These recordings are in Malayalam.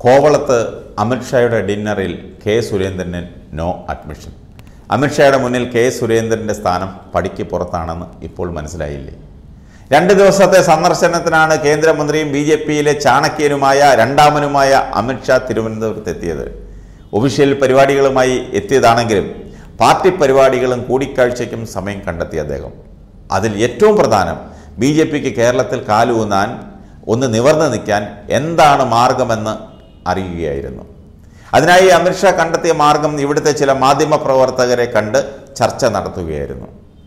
കോവളത്ത് അമിത്ഷായുടെ ഡിന്നറിൽ കെ സുരേന്ദ്രന് നോ അഡ്മിഷൻ അമിത്ഷായുടെ മുന്നിൽ കെ സുരേന്ദ്രൻ്റെ സ്ഥാനം പടിക്ക് പുറത്താണെന്ന് ഇപ്പോൾ മനസ്സിലായില്ലേ രണ്ട് ദിവസത്തെ സന്ദർശനത്തിനാണ് കേന്ദ്രമന്ത്രിയും ബി ജെ പിയിലെ ചാണക്യനുമായ രണ്ടാമനുമായ അമിത്ഷാ തിരുവനന്തപുരത്തെത്തിയത് ഒഫീഷ്യൽ പരിപാടികളുമായി എത്തിയതാണെങ്കിലും പാർട്ടി പരിപാടികളും കൂടിക്കാഴ്ചയ്ക്കും സമയം കണ്ടെത്തിയ അദ്ദേഹം അതിൽ ഏറ്റവും പ്രധാനം ബി ജെ പിക്ക് കേരളത്തിൽ കാലൂന്നാൻ ഒന്ന് നിവർന്നു നിൽക്കാൻ എന്താണ് മാർഗമെന്ന് അറിയുകയായിരുന്നു അതിനായി അമിത്ഷാ കണ്ടെത്തിയ മാർഗം ഇവിടുത്തെ ചില മാധ്യമ പ്രവർത്തകരെ കണ്ട് ചർച്ച നടത്തുകയായിരുന്നു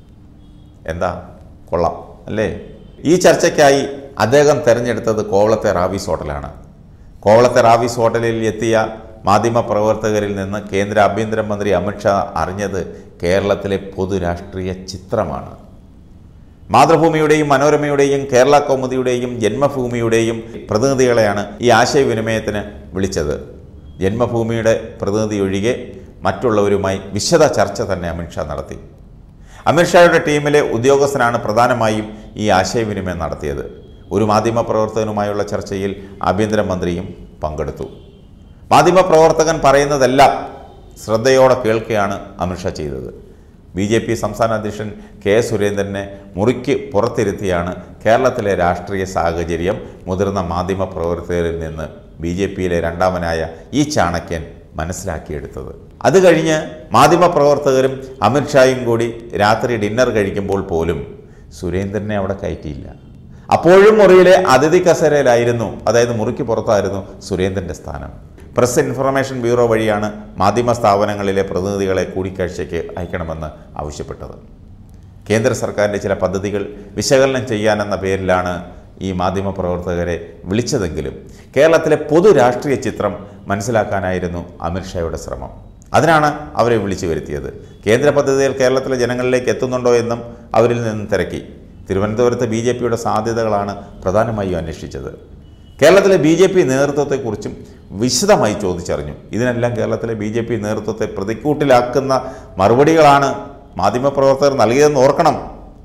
എന്താ കൊള്ളാം അല്ലേ ഈ ചർച്ചയ്ക്കായി അദ്ദേഹം തിരഞ്ഞെടുത്തത് കോവളത്തെ റാവീസ് ഹോട്ടലാണ് കോവളത്തെ റാവീസ് ഹോട്ടലിൽ എത്തിയ മാധ്യമ പ്രവർത്തകരിൽ നിന്ന് കേന്ദ്ര ആഭ്യന്തരമന്ത്രി അമിത്ഷാ അറിഞ്ഞത് കേരളത്തിലെ പൊതുരാഷ്ട്രീയ ചിത്രമാണ് മാതൃഭൂമിയുടെയും മനോരമയുടെയും കേരള കൗമുദിയുടെയും ജന്മഭൂമിയുടെയും പ്രതിനിധികളെയാണ് ഈ ആശയവിനിമയത്തിന് വിളിച്ചത് ജന്മഭൂമിയുടെ പ്രതിനിധി ഒഴികെ മറ്റുള്ളവരുമായി വിശദ ചർച്ച തന്നെ അമിത്ഷാ നടത്തി അമിത്ഷായുടെ ടീമിലെ ഉദ്യോഗസ്ഥനാണ് പ്രധാനമായും ഈ ആശയവിനിമയം നടത്തിയത് ഒരു മാധ്യമപ്രവർത്തകനുമായുള്ള ചർച്ചയിൽ ആഭ്യന്തരമന്ത്രിയും പങ്കെടുത്തു മാധ്യമപ്രവർത്തകൻ പറയുന്നതെല്ലാം ശ്രദ്ധയോടെ കേൾക്കുകയാണ് അമിത്ഷാ ചെയ്തത് ബി ജെ പി സംസ്ഥാന അധ്യക്ഷൻ കെ സുരേന്ദ്രനെ മുറിക്ക് പുറത്തിരുത്തിയാണ് കേരളത്തിലെ രാഷ്ട്രീയ സാഹചര്യം മുതിർന്ന മാധ്യമപ്രവർത്തകരിൽ നിന്ന് ബി ജെ പിയിലെ രണ്ടാമനായ ഈ ചാണക്യൻ മനസ്സിലാക്കിയെടുത്തത് അത് കഴിഞ്ഞ് മാധ്യമപ്രവർത്തകരും അമിത്ഷായും കൂടി രാത്രി ഡിന്നർ കഴിക്കുമ്പോൾ പോലും സുരേന്ദ്രനെ അവിടെ കയറ്റിയില്ല അപ്പോഴും മുറിയിലെ അതിഥി കസേരയിലായിരുന്നു അതായത് മുറിക്ക് പുറത്തായിരുന്നു സുരേന്ദ്രൻ്റെ സ്ഥാനം പ്രസ് ഇൻഫർമേഷൻ ബ്യൂറോ വഴിയാണ് മാധ്യമ സ്ഥാപനങ്ങളിലെ പ്രതിനിധികളെ കൂടിക്കാഴ്ചയ്ക്ക് അയക്കണമെന്ന് ആവശ്യപ്പെട്ടത് കേന്ദ്ര സർക്കാരിൻ്റെ ചില പദ്ധതികൾ വിശകലനം ചെയ്യാനെന്ന പേരിലാണ് ഈ മാധ്യമപ്രവർത്തകരെ വിളിച്ചതെങ്കിലും കേരളത്തിലെ പൊതു രാഷ്ട്രീയ ചിത്രം മനസ്സിലാക്കാനായിരുന്നു അമിത്ഷായുടെ ശ്രമം അതിനാണ് അവരെ വിളിച്ചു വരുത്തിയത് കേന്ദ്ര പദ്ധതികൾ കേരളത്തിലെ ജനങ്ങളിലേക്ക് എത്തുന്നുണ്ടോ എന്നും അവരിൽ നിന്ന് തിരക്കി തിരുവനന്തപുരത്ത് ബി ജെ പിയുടെ സാധ്യതകളാണ് പ്രധാനമായും അന്വേഷിച്ചത് കേരളത്തിലെ ബി ജെ പി നേതൃത്വത്തെക്കുറിച്ചും വിശദമായി ചോദിച്ചറിഞ്ഞു ഇതിനെല്ലാം കേരളത്തിലെ ബി ജെ പി നേതൃത്വത്തെ പ്രതിക്കൂട്ടിലാക്കുന്ന മറുപടികളാണ് മാധ്യമപ്രവർത്തകർ നൽകിയതെന്ന് ഓർക്കണം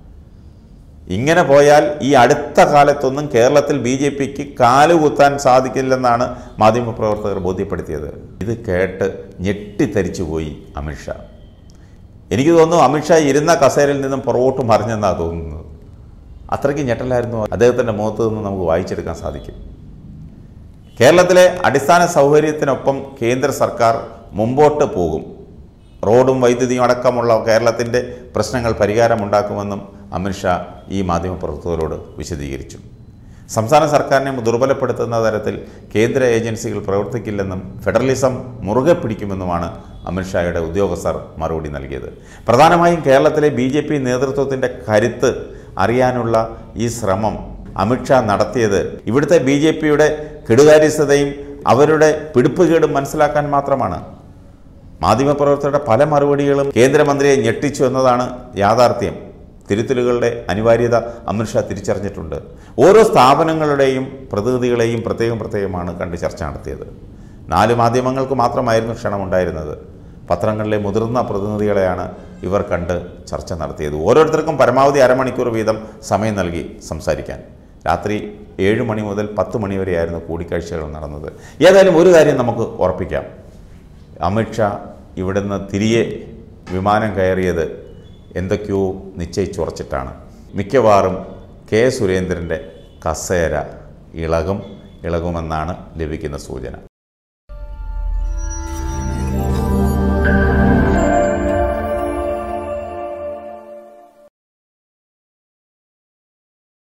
ഇങ്ങനെ പോയാൽ ഈ അടുത്ത കാലത്തൊന്നും കേരളത്തിൽ ബി ജെ പിക്ക് കാലുകുത്താൻ സാധിക്കില്ലെന്നാണ് മാധ്യമപ്രവർത്തകർ ബോധ്യപ്പെടുത്തിയത് ഇത് കേട്ട് ഞെട്ടിത്തരിച്ചുപോയി അമിത്ഷാ എനിക്ക് തോന്നുന്നു അമിത്ഷാ ഇരുന്ന കസേരയിൽ നിന്നും പുറകോട്ട് മറിഞ്ഞെന്നാണ് തോന്നുന്നത് അത്രയ്ക്ക് ഞെട്ടലായിരുന്നു അദ്ദേഹത്തിൻ്റെ മുഖത്ത് നിന്ന് നമുക്ക് വായിച്ചെടുക്കാൻ സാധിക്കും കേരളത്തിലെ അടിസ്ഥാന സൗകര്യത്തിനൊപ്പം കേന്ദ്ര സർക്കാർ മുമ്പോട്ട് പോകും റോഡും വൈദ്യുതിയും അടക്കമുള്ള കേരളത്തിൻ്റെ പ്രശ്നങ്ങൾ പരിഹാരമുണ്ടാക്കുമെന്നും അമിത്ഷാ ഈ മാധ്യമപ്രവർത്തകരോട് വിശദീകരിച്ചു സംസ്ഥാന സർക്കാരിനെ ദുർബലപ്പെടുത്തുന്ന തരത്തിൽ കേന്ദ്ര ഏജൻസികൾ പ്രവർത്തിക്കില്ലെന്നും ഫെഡറലിസം മുറുകെ പിടിക്കുമെന്നുമാണ് അമിത്ഷായുടെ ഉദ്യോഗസ്ഥർ മറുപടി നൽകിയത് പ്രധാനമായും കേരളത്തിലെ ബി ജെ പി നേതൃത്വത്തിൻ്റെ കരുത്ത് അറിയാനുള്ള ഈ ശ്രമം അമിത്ഷാ നടത്തിയത് ഇവിടുത്തെ ബി ജെ പിയുടെ കെടുകാര്യസ്ഥതയും അവരുടെ പിടിപ്പുകേടും മനസ്സിലാക്കാൻ മാത്രമാണ് മാധ്യമപ്രവർത്തകരുടെ പല മറുപടികളും കേന്ദ്രമന്ത്രിയെ ഞെട്ടിച്ചു എന്നതാണ് യാഥാർത്ഥ്യം തിരുത്തലുകളുടെ അനിവാര്യത അമിത്ഷാ തിരിച്ചറിഞ്ഞിട്ടുണ്ട് ഓരോ സ്ഥാപനങ്ങളുടെയും പ്രതിനിധികളെയും പ്രത്യേകം പ്രത്യേകമാണ് കണ്ട് ചർച്ച നടത്തിയത് നാല് മാധ്യമങ്ങൾക്ക് മാത്രമായിരുന്നു ക്ഷണമുണ്ടായിരുന്നത് പത്രങ്ങളിലെ മുതിർന്ന പ്രതിനിധികളെയാണ് ഇവർ കണ്ട് ചർച്ച നടത്തിയത് ഓരോരുത്തർക്കും പരമാവധി അരമണിക്കൂർ വീതം സമയം നൽകി സംസാരിക്കാൻ രാത്രി ഏഴ് മണി മുതൽ പത്ത് മണി വരെയായിരുന്നു കൂടിക്കാഴ്ചകൾ നടന്നത് ഏതായാലും ഒരു കാര്യം നമുക്ക് ഉറപ്പിക്കാം അമിത്ഷാ ഇവിടുന്ന് തിരികെ വിമാനം കയറിയത് എന്തൊക്കെയോ നിശ്ചയിച്ചുറച്ചിട്ടാണ് മിക്കവാറും കെ സുരേന്ദ്രൻ്റെ കസേര ഇളകും ഇളകുമെന്നാണ് ലഭിക്കുന്ന സൂചന